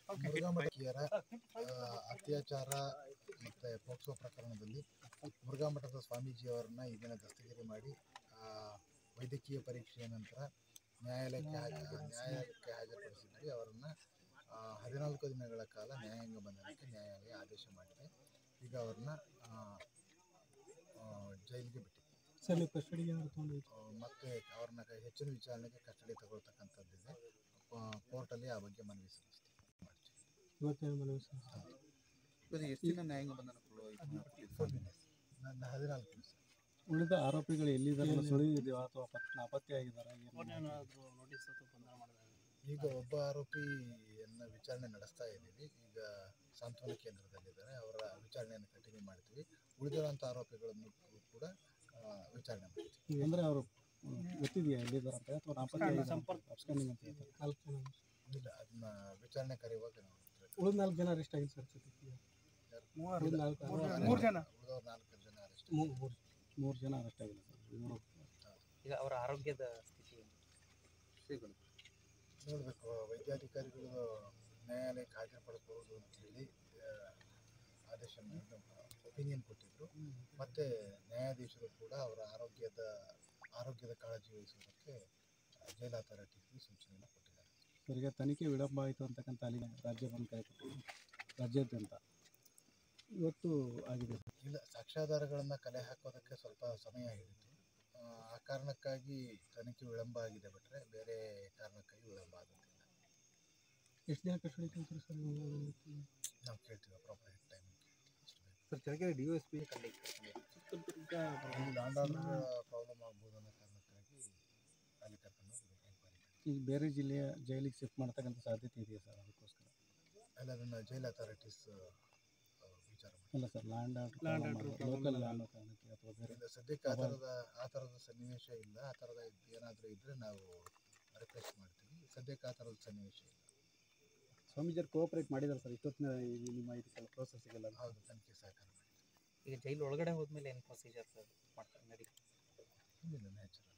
ಮುರುಘಾಮಠಿಯರ ಅತ್ಯಾಚಾರ ಮತ್ತು ಪೋಕ್ಸೋ ಪ್ರಕರಣದಲ್ಲಿ ಮುರುಘಾಮಠದ ಸ್ವಾಮೀಜಿಯವರನ್ನ ಈ ದಿನ ದಸ್ತಗಿರಿ ಮಾಡಿ ಆ, ವೈದ್ಯಕೀಯ ಪರೀಕ್ಷೆಯ ನಂತರ ನ್ಯಾಯಾಲಯಕ್ಕೆ ಹಾಜ ನ್ಯಾಯಾಲಯಕ್ಕೆ ಹಾಜರುಪಡಿಸಿದ್ವಿ ಅವರನ್ನು ಹದಿನಾಲ್ಕು ದಿನಗಳ ಕಾಲ ನ್ಯಾಯಾಂಗ ಬಂಧನಕ್ಕೆ ನ್ಯಾಯಾಲಯ ಆದೇಶ ಮಾಡಿದೆ ಈಗ ಅವ್ರನ್ನ ಆ, ಆ, ಜೈಲಿಗೆ ಬಿಟ್ಟಿದೆ ಸರ್ ನೀವು ಕಸ್ಟಡಿಗೆ ಏನಾದ್ರು ತೊಗೊಂಡು ಆ, ಮತ್ತೆ ಅವ್ರನ್ನ ಕ- ಹೆಚ್ಚಿನ ವಿಚಾರಣೆಗೆ ಕಸ್ಟಡಿ ತಗೊಳ್ತಕ್ಕಂಥದ್ದಿದೆ ಕೋರ್ಟಲ್ಲಿ ಆ ಬಗ್ಗೆ ಮನವಿ ಸಲ್ಲಿಸ್ತೀವಿ ಮಾಡ್ತೀವಿ ಇವತ್ತೇನು ಮನವಿ ಸರ್ ಎಷ್ಟು ದಿನ ನ್ಯಾಯಾಂಗ ಬಂಧನ ನನ್ನ ಹದಿನಾಲ್ಕು ದಿವಸ ಉಳಿದ ಆರೋಪಿಗಳು ಎಲ್ಲಿದ್ದಾರೆ ಸುಳಿದಿದೆಯೋ ಅಥವಾ ಪತ್ ನಾಪತ್ತೆಯಾಗಿದ್ದಾರೆ ಈಗ ಒಬ್ಬ ಆರೋಪಿಯನ್ನ ವಿಚಾರಣೆ ನಡೆಸ್ತಾ ಇದ್ದೀವಿ ಈಗ ಸಾಂತ್ವನ ಕೇಂದ್ರದಲ್ಲಿದ್ದಾರೆ ಅವರ ವಿಚಾರಣೆಯನ್ನು ಕಂಟಿನ್ಯೂ ಮಾಡ್ತೀವಿ ಉಳಿದಿರುವಂಥ ಆರೋಪಿಗಳನ್ನು ಕೂಡ ಆ, ವಿಚಾರಣೆ ಮಾಡ್ತೀವಿ ಅಂದರೆ ಅವರು ಗೊತ್ತಿದೆಯಾ ಎಲ್ಲಿದ್ದಾರೆ ಅಂತ ಅಥವಾ ನಾಪತ್ತೆ ಅಬ್ಸ್ಕ್ಯಾಂಡಿಂಗ್ ಅಂತ ಹೇಳ್ತಾರೆ ನಾಲ್ಕು ಜನ ಇಲ್ಲ ಅದನ್ನ ವಿಚಾರಣೆ ಕರೆಯುವಾಗ ನಾವು ಉಳಿದ ನಾಲ್ಕು ಜನ ಅರೆಸ್ಟ್ ಆಗಿಲ್ಲ ಸರ್ ಸದ್ಯಕ್ಕೆ ಉಳಿದ ನಾಲ್ಕು ಮೂರು ಜನ ಉಳಿದವ್ರು ನಾಲ್ಕು ಜನ ಅರೆಸ್ಟ್ ಮೂರು ಮೂರು ಜನ ಅರೆಸ್ಟ್ ಆಗಿಲ್ಲ ಸರ್ ಇವರು ಈಗ ಅವರ ಆರೋಗ್ಯದ ಸ್ಥಿತಿ ನೋಡಬೇಕು ವೈದ್ಯಾಧಿಕಾರಿಗಳು ನ್ಯಾಯಾಲಯಕ್ಕೆ ಹಾಜರುಪಡಿಸಬಹುದು ಅಂತೇಳಿ ಆ, ಆದೇಶ ಒಪಿನಿಯನ್ ಕೊಟ್ಟಿದ್ರು ಮತ್ತೆ ನ್ಯಾಯಾಧೀಶರು ಕೂಡ ಅವರ ಆರೋಗ್ಯದ ಆರೋಗ್ಯದ ಕಾಳಜಿ ವಹಿಸುವುದಕ್ಕೆ ಜೈಲ್ ಅಥಾರಿಟಿಗೆ ಸೂಚನೆಯನ್ನು ಕೊಟ್ಟಿದ್ದಾರೆ ಇವರಿಗೆ ತನಿಖೆ ವಿಳಂಬ ಆಯಿತು ಅಂತಕ್ಕಂಥ ಅಲ್ಲಿನ ರಾಜ್ಯ ಬಂದ್ ಕರೆ ಕೊಟ್ಟಿದ್ರು ರಾಜ್ಯಾದ್ಯಂತ ಇವತ್ತು ಆಗಿದೆ ಸರ್ ಇಲ್ಲ ಸಾಕ್ಷ್ಯಾಧಾರಗಳನ್ನು ಕಲೆ ಹಾಕೋದಕ್ಕೆ ಸ್ವಲ್ಪ ಸಮಯ ಹಿಡಿತು ಆ, ಆ ಕಾರಣಕ್ಕಾಗಿ ತನಿಖೆ ವಿಳಂಬ ಆಗಿದೆ ಬಿಟ್ಟರೆ ಬೇರೆ ಕಾರಣಕ್ಕಾಗಿ ವಿಳಂಬ ಆಗೋದಿಲ್ಲ ಎಷ್ಟು ದಿನ ಕಸ್ಟಡಿ ತಗೊಂಡ್ರಿ ಸರ್ ನೀವು ನಾವು ಕೇಳ್ತೀವಿ proper time sir Challakere D S P land order problem ಆಗ್ಬೋದು ಅನ್ನೋ ಕಾರಣಕ್ಕಾಗಿ ಅಲ್ಲಿ ಕರ್ಕೊಂಡು ಹೋಗಿ ಎಂಕ್ವೈರಿ ಮಾಡಿ ಈಗ ಬೇರೆ ಜಿಲ್ಲೆಯ ಜೈಲಿಗೆ ಶಿಫ್ಟ್ ಮಾಡ್ತಕ್ಕಂಥ ಸಾಧ್ಯತೆ ಇದೆಯಾ ಸರ್ ಅದಕ್ಕೋಸ್ಕರ ಅಲ್ಲಿ ಅದನ್ನು ಜೈಲ್ ಅಥಾರಿಟೀಸ್ ವಿಚಾರ ಮಾಡಿ ಇಲ್ಲ ಸರ್ ಲ್ಯಾಂಡ್ ಆರ್ಡರ್ ಲೋಕಲ್ ಅನ್ನೋ ಕಾರಣಕ್ಕೆ ಅಥವಾ ಬೇರೆ ಇಲ್ಲ ಸದ್ಯಕ್ಕೆ ಆ ಥರದ ಆ ಥರದ ಸನ್ನಿವೇಶ ಇಲ್ಲ ಆ ಥರದ ಏನಾದರೂ ಇದ್ದರೆ ನಾವು ರಿಕ್ವೆಸ್ಟ್ ಮಾಡ್ತೀವಿ ಸದ್ಯಕ್ಕೆ ಆ ಥರದ ಸನ್ನಿವೇಶ ಇಲ್ಲ ಸ್ವಾಮೀಜಿಯವರು ಕೋಆಪರೇಟ್ ಮಾಡಿದ್ದಾರೆ ಸರ್ ಇಷ್ಟೊತ್ತಿನ ಈ ನಿಮ್ಮ ಇದಕ್ಕೆಲ್ಲ ಪ್ರೋಸೆಸ್ಗೆಲ್ಲ ಹೌದು ತನಿಖೆ ಸಹಕಾರ ಮಾಡಿ ಈಗ ಜೈಲು ಒಳಗಡೆ ಹೋದ್ಮೇಲೆ ಏನು ಪ್ರೊಸೀಜರ್ ಮಾಡ್ತಾರೆ ನಡಿ ಇಲ್ಲ ನ್ಯಾಚುರಲ್